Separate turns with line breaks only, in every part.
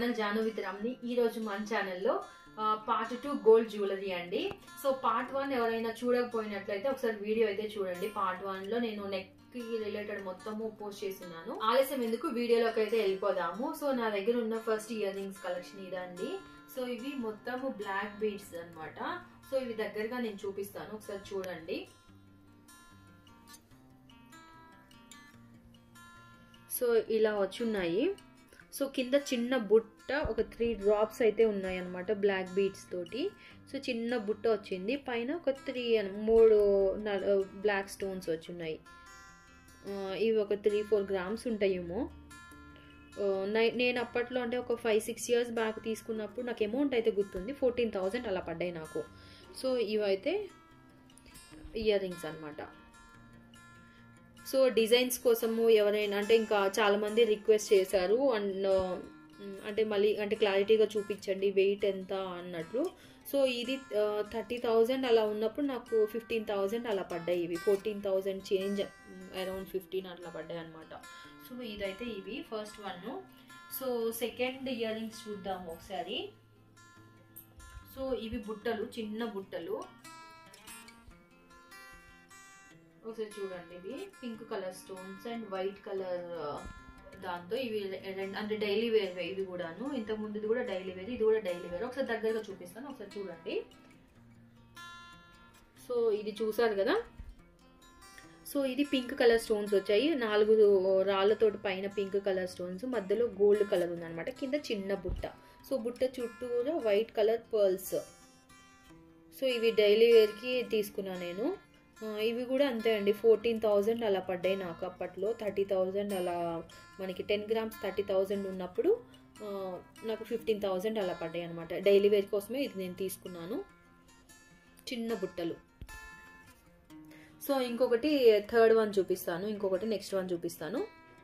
Channel Janu with రమ్ని ఈ రోజు మన ఛానల్లో పార్ట్ టూ గోల్డ్ జ్యువెలరీ అండి సో పార్ట్ వన్ ఎవరైనా చూడకపోయినట్లయితే ఒకసారి వీడియో అయితే చూడండి పార్ట్ వన్ లో నేను నెక్ కి రిలేటెడ్ మొత్తము పోస్ట్ చేస్తున్నాను ఆలస్యం ఎందుకు వీడియోలోకి అయితే వెళ్ళిపోదాము సో నా దగ్గర ఉన్న ఫస్ట్ ఇయర్ రింగ్స్ కలెక్షన్ ఇదండి సో ఇవి మొత్తము బ్లాక్ బీడ్స్ అన్నమాట సో ఇవి దగ్గరగా నేను చూపిస్తాను ఒకసారి చూడండి సో ఇలా వచ్చున్నాయి సో కింద చిన్న బుట్ట ఒక త్రీ డ్రాప్స్ అయితే ఉన్నాయి అనమాట బ్లాక్ బీడ్స్ తోటి సో చిన్న బుట్ట వచ్చింది పైన ఒక త్రీ మూడు బ్లాక్ స్టోన్స్ వచ్చున్నాయి ఇవి ఒక త్రీ ఫోర్ గ్రామ్స్ ఉంటాయేమో నేను అప్పట్లో అంటే ఒక ఫైవ్ సిక్స్ ఇయర్స్ బ్యాక్ తీసుకున్నప్పుడు నాకు అమౌంట్ అయితే గుర్తుంది ఫోర్టీన్ థౌజండ్ అలా పడ్డాయి నాకు సో ఇవైతే ఇయర్ రింగ్స్ అనమాట సో డిజైన్స్ కోసము ఎవరైనా అంటే ఇంకా చాలామంది రిక్వెస్ట్ చేశారు అండ్ అంటే మళ్ళీ అంటే క్లారిటీగా చూపించండి వెయిట్ ఎంత అన్నట్లు సో ఇది థర్టీ థౌజండ్ అలా ఉన్నప్పుడు నాకు ఫిఫ్టీన్ థౌజండ్ అలా పడ్డాయి ఇవి fourteen thousand change around fifteen అట్లా పడ్డాయి అనమాట సో ఇదైతే ఇవి first one so second earrings చూద్దాము ఒకసారి సో ఇవి బుట్టలు చిన్న బుట్టలు ఒకసారి చూడండి ఇవి pink colour stones and white colour దాంతో ఇవి అంటే డైలీ వేర్ ఇవి కూడాను ఇంతకు ముందు కూడా డైలీ వేర్ ఇది కూడా డైలీ వేర్ ఒకసారి దగ్గరగా చూపిస్తాను ఒకసారి చూడండి సో ఇది చూసారు కదా సో ఇది పింక్ కలర్ స్టోన్స్ వచ్చాయి నాలుగు రాళ్ళతోటి పైన పింక్ కలర్ స్టోన్స్ మధ్యలో గోల్డ్ కలర్ ఉందన్నమాట కింద చిన్న బుట్ట సో బుట్ట చుట్టూరా వైట్ కలర్ పర్ల్స్ సో ఇవి డైలీ వేర్కి తీసుకున్నా నేను ఇవి కూడా అంతే అండి ఫోర్టీన్ థౌజండ్ అలా పడ్డాయి నాకు అప్పట్లో థర్టీ థౌజండ్ అలా మనకి టెన్ గ్రామ్స్ థర్టీ థౌజండ్ ఉన్నప్పుడు నాకు ఫిఫ్టీన్ థౌజండ్ అలా పడ్డాయి అనమాట డైలీ వేర్ కోసమే ఇది నేను తీసుకున్నాను చిన్న బుట్టలు సో ఇంకొకటి థర్డ్ వన్ చూపిస్తాను ఇంకొకటి నెక్స్ట్ వన్ చూపిస్తాను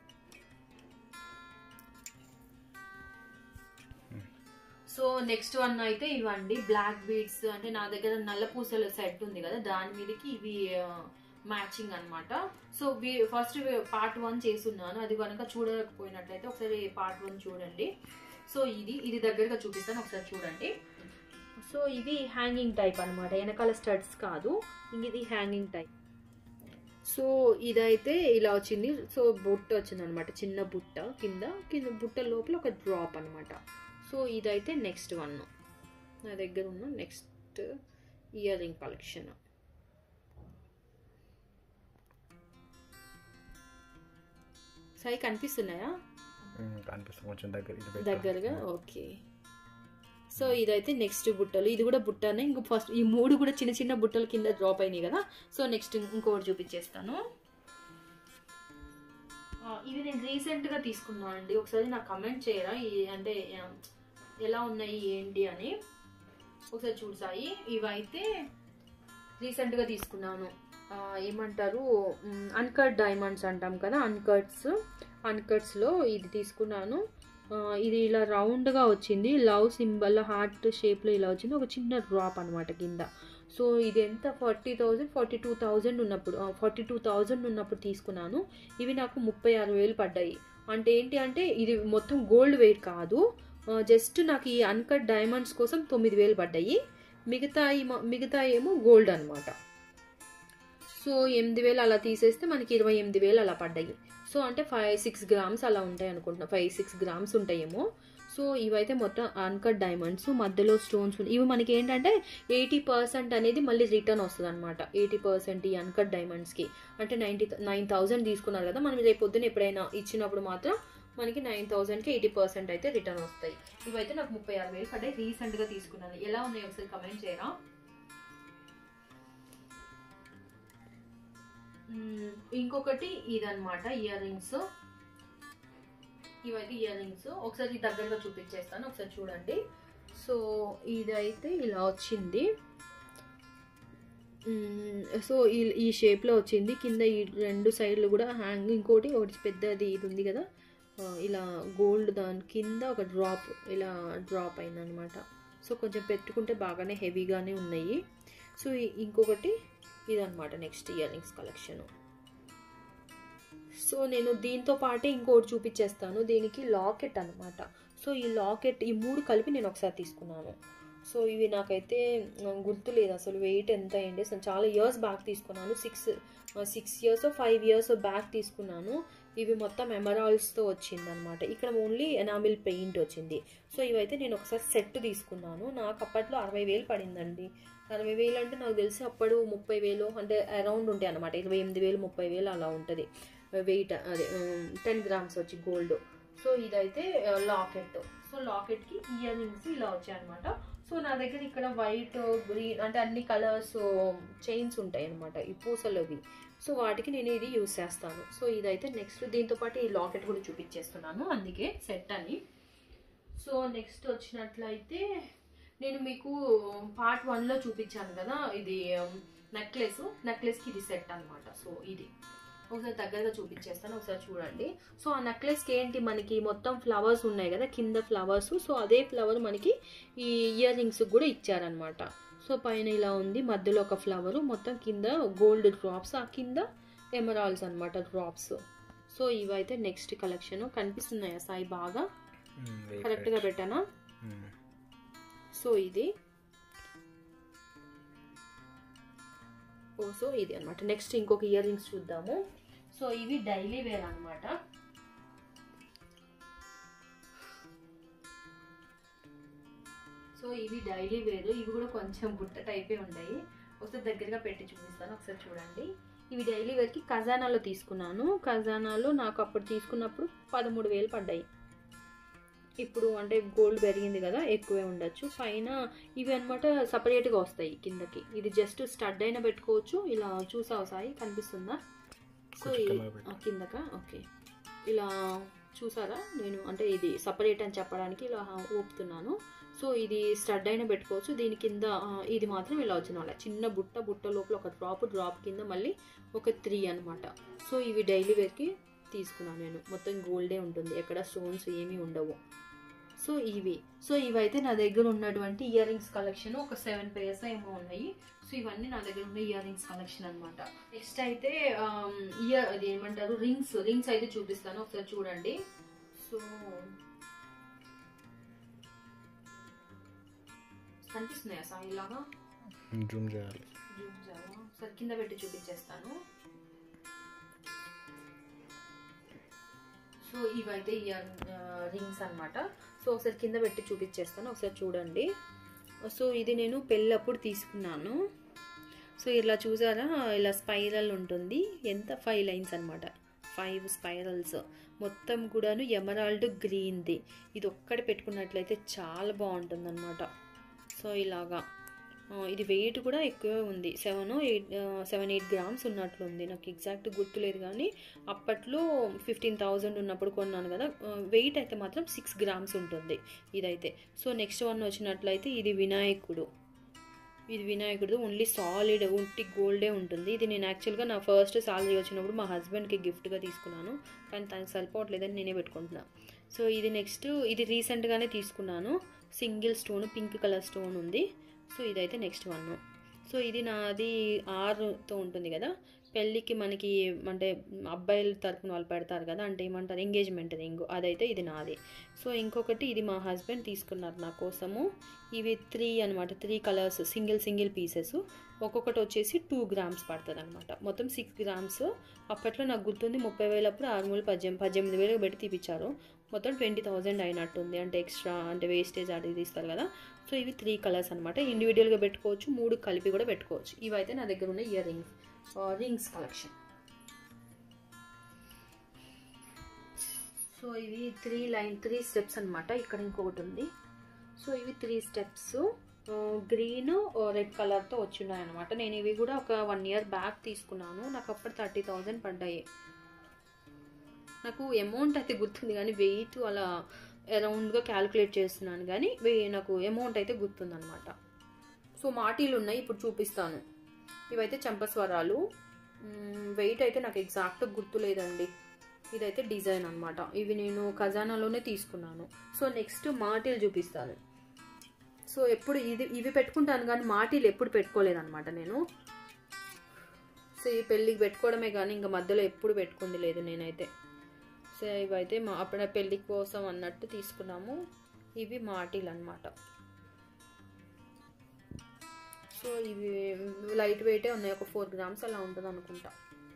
సో నెక్స్ట్ వన్ అయితే ఇవ్వండి బ్లాక్ బీడ్స్ అంటే నా దగ్గర నల్ల పూసల సెట్ ఉంది కదా దాని మీదకి ఇవి మ్యాచింగ్ అనమాట సో ఫస్ట్ పార్ట్ వన్ చేస్తున్నాను అది కనుక చూడకపోయినట్లయితే ఒకసారి పార్ట్ వన్ చూడండి సో ఇది ఇది దగ్గరగా చూపిస్తాను ఒకసారి చూడండి సో ఇది హ్యాంగింగ్ టైప్ అనమాట వెనకాల స్టడ్స్ కాదు ఇది హ్యాంగింగ్ టైప్ సో ఇదైతే ఇలా వచ్చింది సో బుట్ట వచ్చింది అనమాట చిన్న బుట్ట కింద కింద బుట్ట లోపల ఒక డ్రాప్ అనమాట సో ఇదైతే నెక్స్ట్ వన్ నా దగ్గర ఉన్న next earring collection Sai కనిపిస్తున్నాయా
కనిపిస్తుంది కొంచెం దగ్గర
దగ్గరగా ఓకే సో ఇదైతే నెక్స్ట్ బుట్టలు ఇది కూడా బుట్టనే ఇంకో ఫస్ట్ ఈ మూడు కూడా చిన్న చిన్న బుట్టల కింద డ్రాప్ అయినాయి కదా సో నెక్స్ట్ ఇంకోటి చూపించేస్తాను ఇవి నేను రీసెంట్గా తీసుకున్నాను అండి ఒకసారి నాకు కమెంట్ చేయరా అంటే ఎలా ఉన్నాయి ఏంటి అని ఒకసారి చూసాయి ఇవైతే రీసెంట్గా తీసుకున్నాను ఏమంటారు అన్కట్ డైమండ్స్ అంటాం కదా అన్కట్స్ అన్కట్స్లో ఇది తీసుకున్నాను ఇది ఇలా రౌండ్గా వచ్చింది లవ్ సింబల్ హార్ట్ షేప్లో ఇలా వచ్చింది ఒక చిన్న డ్రాప్ అనమాట కింద సో ఇది ఎంత forty thousand forty two thousand ఉన్నప్పుడు ఫార్టీ టూ థౌజండ్ ఉన్నప్పుడు తీసుకున్నాను ఇవి నాకు ముప్పై ఆరు వేలు పడ్డాయి అంటే ఏంటి అంటే ఇది మొత్తం గోల్డ్ వెయిట్ కాదు జస్ట్ నాకు ఈ అన్కట్ డైమండ్స్ కోసం తొమ్మిది వేలు పడ్డాయి మిగతా మిగతా ఏమో గోల్డ్ అనమాట సో ఎనిమిది వేలు అలా తీసేస్తే మనకి ఇరవై ఎనిమిది వేలు అలా పడ్డాయి సో అంటే ఫైవ్ సిక్స్ గ్రామ్స్ అలా ఉంటాయి అనుకుంటున్నా ఫైవ్ సిక్స్ గ్రామ్స్ ఉంటాయేమో సో ఇవైతే మొత్తం అన్కట్ డైమండ్స్ మధ్యలో స్టోన్స్ ఇవి మనకి ఏంటంటే ఎయిటీ పర్సెంట్ అనేది మళ్ళీ రిటర్న్ వస్తుంది అనమాట ఎయిటీ పర్సెంట్ ఈ అన్కట్ డైమండ్స్కి అంటే నైంటీ నైన్ థౌజండ్ తీసుకున్నారు కదా మనం రేపు పొద్దున ఎప్పుడైనా ఇచ్చినప్పుడు మాత్రం మనకి నైన్ థౌజండ్కి ఎయిటీ పర్సెంట్ అయితే రిటర్న్ వస్తాయి ఇవైతే నాకు ముప్పై ఆరు వేలు పడ్డాయి రీసెంట్గా తీసుకున్నాను ఎలా ఉన్నాయి ఒకసారి కమెంట్ చేయరా ఇంకొకటి ఇదనమాట ఇయర్ రింగ్స్ ఇవైతే ఇయర్ రింగ్స్ ఒకసారి దగ్గరగా చూపించేస్తాను ఒకసారి చూడండి సో ఇదైతే ఇలా వచ్చింది సో ఈ ఈ షేప్లో వచ్చింది కింద ఈ రెండు సైడ్లు కూడా హ్యాంగ్ ఇంకోటి ఒకటి పెద్దది ఇది ఉంది కదా ఇలా గోల్డ్ దాని కింద ఒక డ్రాప్ ఇలా డ్రాప్ అయిందనమాట సో కొంచెం పెట్టుకుంటే బాగానే హెవీగానే ఉన్నాయి సో ఇంకొకటి ఇదనమాట next earrings collection so నేను దీంతో పాటే ఇంకోటి చూపించేస్తాను దీనికి లాకెట్ అనమాట సో ఈ లాకెట్ ఈ మూడు కలిపి నేను ఒకసారి తీసుకున్నాను సో ఇవి నాకైతే ఆ, గుర్తులేదు అసలు వెయిట్ ఎంత అయింది అసలు చాలా ఇయర్స్ బ్యాక్ తీసుకున్నాను six six years five years back తీసుకున్నాను ఇవి మొత్తం ఎమరాల్డ్స్తో వచ్చింది అనమాట ఇక్కడ ఓన్లీ ఎనామిల్ పెయింట్ వచ్చింది సో ఇవైతే నేను ఒకసారి సెట్ తీసుకున్నాను నాకు అప్పట్లో అరవై వేలు పడిందండి అరవై వేలు అంటే నాకు తెలిసి అప్పుడు ముప్పై వేలు అంటే అరౌండ్ ఉంటాయి అనమాట ఇరవై ఎనిమిది వేలు ముప్పై వేలు అలా ఉంటుంది వెయిట్ అదే టెన్ గ్రామ్స్ వచ్చి గోల్డ్ సో ఇదైతే లాకెట్ సో లాకెట్కి ఇయర్ రింగ్స్ ఇలా వచ్చాయి అనమాట సో నా దగ్గర ఇక్కడ వైట్ గ్రీన్ అంటే అన్ని కలర్స్ చైన్స్ ఉంటాయి అనమాట ఈ పూసలవి సో వాటికి నేను ఇది యూస్ చేస్తాను సో ఇదైతే నెక్స్ట్ దీంతో పాటు ఈ లాకెట్ కూడా చూపించేస్తున్నాను అందుకే సెట్ అని సో నెక్స్ట్ వచ్చినట్లయితే నేను మీకు పార్ట్ వన్లో చూపించాను కదా ఇది నెక్లెస్ నెక్లెస్కి ఇది సెట్ అనమాట సో ఇది ఒకసారి దగ్గరగా చూపించేస్తాను ఒకసారి చూడండి సో ఆ నెక్లెస్కి ఏంటి మనకి మొత్తం ఫ్లవర్స్ ఉన్నాయి కదా కింద ఫ్లవర్స్ సో అదే ఫ్లవర్ మనకి ఈ ఇయర్ రింగ్స్ కూడా ఇచ్చారనమాట సో పైన ఇలా ఉంది మధ్యలో ఒక ఫ్లవర్ మొత్తం కింద గోల్డ్ డ్రాప్స్ ఆ కింద ఎమరాల్స్ అనమాట డ్రాప్స్ సో ఇవైతే నెక్స్ట్ కలెక్షన్ కనిపిస్తున్నాయా సాయి బాగా కరెక్ట్గా పెట్టానా సో ఇది ఓ సో ఇది అనమాట నెక్స్ట్ ఇంకొక ఇయర్ రింగ్స్ చూద్దాము సో ఇవి డైలీ వేర్ అనమాట సో ఇవి డైలీ వేరు ఇవి కూడా కొంచెం బుట్ట టైపే ఉన్నాయి ఒకసారి దగ్గరగా పెట్టి చూపిస్తాను ఒకసారి చూడండి ఇవి డైలీ వేర్కి ఖజానాలో తీసుకున్నాను ఖజానాలో నాకు అప్పుడు తీసుకున్నప్పుడు పదమూడు వేలు పడ్డాయి ఇప్పుడు అంటే గోల్డ్ పెరిగింది కదా ఎక్కువే ఉండొచ్చు పైన ఇవి అనమాట సపరేట్గా వస్తాయి కిందకి ఇది జస్ట్ స్టడ్ అయినా పెట్టుకోవచ్చు ఇలా చూసావు సాయి కనిపిస్తుందా సో ఈ- ఆ, కిందక ఓకే ఇలా చూసారా నేను అంటే ఇది సపరేట్ అని చెప్పడానికి ఇలా ఊపుతున్నాను సో ఇది స్టడ్ అయినా పెట్టుకోవచ్చు దీని కింద ఆ, ఇది మాత్రం ఇలా వచ్చిన వాళ్ళ చిన్న బుట్ట బుట్ట లోపల ఒక డ్రాప్ డ్రాప్ కింద మళ్ళీ ఒక త్రీ అనమాట సో ఇవి డైలీ వేర్కి తీసుకున్నాను నేను మొత్తం గోల్డే ఉంటుంది ఎక్కడ స్టోన్స్ ఏమీ ఉండవు సో ఇవి సో ఇవైతే నా దగ్గర ఉన్నటువంటి ఇయర్ రింగ్స్ కలెక్షన్ ఒక సెవెన్ పేర్స్ ఏమో ఉన్నాయి సో ఇవన్నీ నా దగ్గర ఉన్న ఇయర్ రింగ్స్ కలెక్షన్ అనమాట నెక్స్ట్ అయితే ఇయర్ అది ఏమంటారు రింగ్స్ రింగ్స్ అయితే చూపిస్తాను ఒకసారి చూడండి సో కనిపిస్తున్నాయా సాయి ఇలాగా
జూమ్ చేయాలి
జూమ్ చేయాలా? ఒకసారి కింద పెట్టి చూపించేస్తాను సో ఇవైతే ఇయర్ రింగ్స్ అన్నమాట సో ఒకసారి కింద పెట్టి చూపించేస్తాను ఒకసారి చూడండి సో ఇది నేను పెళ్ళప్పుడు తీసుకున్నాను సో ఇలా చూసారా ఇలా స్పైరల్ ఉంటుంది ఎంత ఫైవ్ లైన్స్ అనమాట ఫైవ్ స్పైరల్స్ మొత్తం కూడాను ఎమరాల్డ్ గ్రీన్ది ఇది ఒక్కటి పెట్టుకున్నట్లయితే చాలా బాగుంటుంది అనమాట సో ఇలాగా ఆ, ఇది వెయిట్ కూడా ఎక్కువే ఉంది seven eight seven eight grams ఉన్నట్లుంది నాకు ఎగ్జాక్ట్ గుర్తులేదు కానీ అప్పట్లో ఫిఫ్టీన్ థౌజండ్ ఉన్నప్పుడు కొన్నాను కదా వెయిట్ అయితే మాత్రం సిక్స్ గ్రామ్స్ ఉంటుంది ఇదైతే సో నెక్స్ట్ వన్ వచ్చినట్లయితే ఇది వినాయకుడు ఇది వినాయకుడు ఓన్లీ సాలిడ్ ఉట్టి గోల్డే ఉంటుంది ఇది నేను యాక్చువల్గా నా ఫస్ట్ సాలరీ వచ్చినప్పుడు మా హస్బెండ్కి గిఫ్ట్గా తీసుకున్నాను కానీ తనకు సరిపోవట్లేదని నేనే పెట్టుకుంటున్నా సో ఇది నెక్స్ట్ ఇది రీసెంట్గానే తీసుకున్నాను single stone pink colour stone ఉంది సో ఇదైతే నెక్స్ట్ వన్ సో ఇది నాది ఆరుతో ఉంటుంది కదా పెళ్ళికి మనకి అంటే అబ్బాయిల తరపున వాళ్ళు పెడతారు కదా అంటే ఏమంటారు ఎంగేజ్మెంట్ రింగ్ అదైతే ఇది నాది సో ఇంకొకటి ఇది మా హస్బెండ్ తీసుకున్నారు నా కోసము ఇవి త్రీ అనమాట three colours single single pieces ఒక్కొక్కటి వచ్చేసి టూ గ్రామ్స్ పడుతుంది అనమాట మొత్తం సిక్స్ గ్రామ్స్ అప్పట్లో నాకు గుర్తుంది ముప్పై వేలప్పుడు ఆరు మూడు పద్దెనిమిది పద్దెనిమిది వేలకు పెట్టి తీపిచ్చారు మొత్తం ట్వంటీ థౌజండ్ అయినట్టుంది అంటే ఎక్స్ట్రా అంటే వేస్టేజ్ అది తీస్తారు కదా సో ఇవి త్రీ కలర్స్ అనమాట ఇండివిజువల్గా పెట్టుకోవచ్చు మూడు కలిపి కూడా పెట్టుకోవచ్చు ఇవైతే నా దగ్గర ఉన్న earrings rings collection so ఇవి త్రీ లైన్ త్రీ స్టెప్స్ అనమాట ఇక్కడ ఇంకొకటి ఉంది సో ఇవి త్రీ స్టెప్స్ గ్రీన్ రెడ్ కలర్తో వచ్చినాయి అనమాట నేను ఇవి కూడా ఒక వన్ ఇయర్ బ్యాక్ తీసుకున్నాను నాకు అప్పుడు థర్టీ థౌజండ్ పడ్డాయి నాకు అమౌంట్ అయితే గుర్తుంది కానీ వెయిట్ అలా అరౌండ్గా క్యాలిక్యులేట్ చేస్తున్నాను కానీ వే- నాకు అమౌంట్ అయితే గుర్తుంది అనమాట సో మాటీలు ఉన్నాయి ఇప్పుడు చూపిస్తాను ఇవైతే చంపస్వరాలు వెయిట్ అయితే నాకు ఎగ్జాక్ట్ గుర్తులేదండి ఇదైతే డిజైన్ అనమాట ఇవి నేను ఖజానాలోనే తీసుకున్నాను సో నెక్స్ట్ మాటీలు చూపిస్తాను సో ఎప్పుడు ఇది ఇవి పెట్టుకుంటాను కానీ మాటీలు ఎప్పుడు పెట్టుకోలేదన్నమాట నేను సో ఈ పెళ్ళికి పెట్టుకోవడమే కానీ ఇంకా మధ్యలో ఎప్పుడు పెట్టుకుంది లేదు నేనైతే సో ఇవైతే మా అప్పుడ పెళ్లి కోసం అన్నట్టు తీసుకున్నాము ఇవి మాటిల్ అనమాట సో ఇవి లైట్ వెయిటే ఉన్నాయి ఒక ఫోర్ గ్రామ్స్ అలా ఉంటుంది అనుకుంటా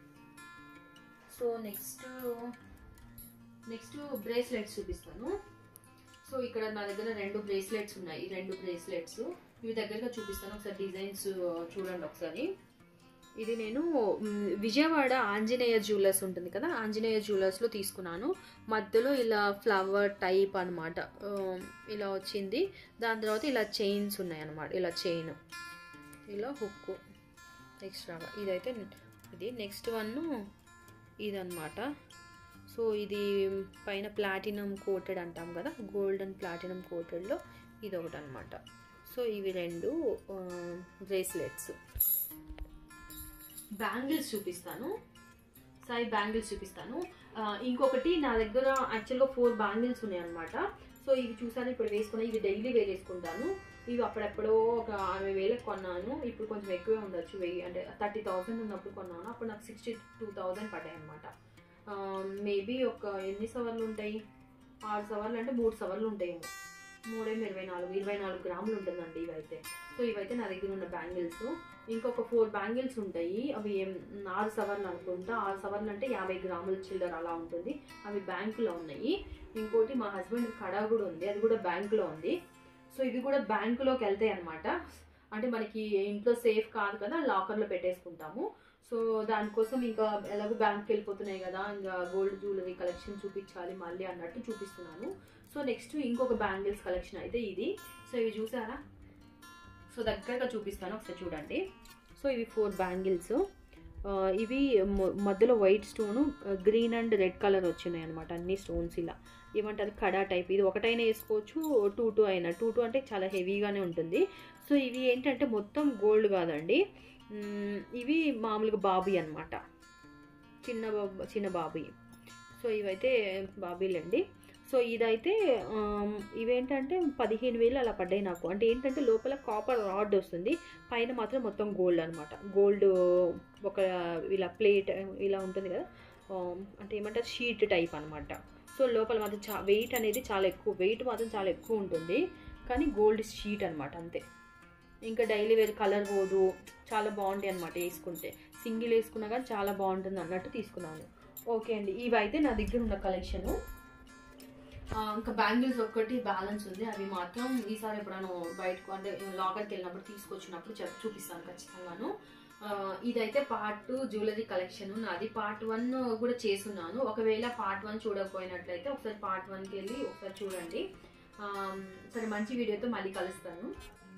సో నెక్స్ట్ నెక్స్ట్ బ్రేస్లెట్స్ చూపిస్తాను సో ఇక్కడ నా దగ్గర రెండు బ్రేస్లెట్స్ ఉన్నాయి ఈ రెండు బ్రేస్లెట్స్ ఇవి దగ్గరగా చూపిస్తాను ఒకసారి డిజైన్స్ చూడండి ఒకసారి ఇది నేను మ్, విజయవాడ ఆంజనేయ జ్యువెలర్స్ ఉంటుంది కదా ఆంజనేయ జ్యువెలర్స్లో తీసుకున్నాను మధ్యలో ఇలా ఫ్లవర్ టైప్ అనమాట ఇలా వచ్చింది దాని తర్వాత ఇలా చైన్స్ ఉన్నాయి అనమాట ఇలా చైన్ ఇలా హుక్ ఎక్స్ట్రాగా ఇదైతే ఇది నెక్స్ట్ వన్ ఇదన్నమాట సో ఇది పైన ప్లాటినం కోటెడ్ అంటాం కదా గోల్డెన్ ప్లాటినం కోటెడ్లో ఇది ఒకటి అనమాట సో ఇవి రెండు బ్రేస్లెట్స్ బ్యాంగిల్స్ చూపిస్తాను సాయి బ్యాంగిల్స్ చూపిస్తాను ఆ, ఇంకొకటి నా దగ్గర యాక్చువల్గా ఫోర్ బ్యాంగిల్స్ ఉన్నాయి అనమాట సో ఇవి చూసాను ఇప్పుడు వేసుకున్నా ఇవి డైలీ వేర్ వేసుకుంటాను ఇవి అప్పుడెప్పుడో ఒక అరవై వేలకు కొన్నాను ఇప్పుడు కొంచెం ఎక్కువే ఉండొచ్చు వెయ్యి అంటే థర్టీ థౌసండ్ ఉన్నప్పుడు కొన్నాను అప్పుడు నాకు సిక్స్టీ టూ థౌసండ్ పడ్డాయి అనమాట మేబీ ఒక ఎన్ని సవర్లు ఉంటాయి ఆరు సవర్లు అంటే మూడు సవర్లు ఉంటాయేమో మూడేమో ఇరవై నాలుగు ఇరవై నాలుగు గ్రాములు ఉంటుందండి ఇవైతే సో ఇవైతే నా దగ్గర ఉన్న బ్యాంగిల్స్ ఇంకొక ఫోర్ బ్యాంగిల్స్ ఉంటాయి అవి ఏం ఆరు సవర్లు అనుకుంటా ఆరు సవర్లు అంటే యాభై గ్రాముల చిల్లర అలా ఉంటుంది అవి బ్యాంకులో ఉన్నాయి ఇంకోటి మా హస్బెండ్ కడ కూడా ఉంది అది కూడా బ్యాంకులో ఉంది సో ఇవి కూడా బ్యాంకులోకి వెళ్తాయి అనమాట అంటే మనకి ఇంట్లో సేఫ్ కాదు కదా లాకర్లో పెట్టేసుకుంటాము సో దానికోసం ఇంకా ఎలాగో బ్యాంక్కి వెళ్ళిపోతున్నాయి కదా ఇంకా గోల్డ్ జ్యువెలరీ కలెక్షన్ చూపించాలి మళ్ళీ అన్నట్టు చూపిస్తున్నాను సో నెక్స్ట్ ఇంకొక బ్యాంగిల్స్ కలెక్షన్ అయితే ఇది సో ఇవి చూసారా సో దగ్గరగా చూపిస్తాను ఒకసారి చూడండి సో ఇవి ఫోర్ బ్యాంగిల్స్ ఇవి మొ- మధ్యలో white stone green and red colour వచ్చినాయి అనమాట అన్ని స్టోన్స్ ఇలా ఏమంటారు కడా టైప్ ఇది ఒకటైనా వేసుకోవచ్చు టూ టూ అయినా టూ టూ అంటే చాలా హెవీగానే ఉంటుంది సో ఇవి ఏంటంటే మొత్తం గోల్డ్ కాదండి మ్, ఇవి మామూలుగా బాబీ అనమాట చిన్న బాబు చిన్న బాబీ సో ఇవైతే బాబీలండి సో ఇదైతే ఆమ్, ఇవేంటంటే పదిహేను వేలు అలా పడ్డాయి నాకు అంటే ఏంటంటే లోపల కాపర్ రాడ్ వస్తుంది పైన మాత్రం మొత్తం గోల్డ్ అనమాట గోల్డ్ ఒక ఇలా ప్లేట్ ఇలా ఉంటుంది కదా ఆమ్, అంటే ఏమంటారు షీట్ టైప్ అనమాట సో లోపల మాత్రం చా వెయిట్ అనేది చాలా ఎక్కువ వెయిట్ మాత్రం చాలా ఎక్కువ ఉంటుంది కానీ గోల్డ్ షీట్ అనమాట అంతే ఇంకా డైలీ వేర్ కలర్ పోదు చాలా బాగుంటాయి అనమాట వేసుకుంటే సింగిల్ వేసుకున్నా కానీ చాలా బాగుంటుంది అన్నట్టు తీసుకున్నాను ఓకే అండి ఇవి అయితే నా దగ్గర ఉన్న కలెక్షను ఇంకా బ్యాంగిల్స్ ఒక్కటి బ్యాలెన్స్ ఉంది అవి మాత్రం ఈసారి ఎప్పుడైనా బయటకు అంటే లాకర్కి వెళ్ళినప్పుడు తీసుకొచ్చినప్పుడు చెప్ చూపిస్తాను ఖచ్చితంగాను ఆ, ఇదైతే పార్ట్ టూ జ్యువెలరీ కలెక్షన్ నాది పార్ట్ వన్ కూడా చేసున్నాను ఒకవేళ పార్ట్ వన్ చూడకపోయినట్లయితే ఒకసారి పార్ట్ వన్కి వెళ్ళి ఒకసారి చూడండి ఆ, సరే మంచి వీడియోతో మళ్ళీ కలుస్తాను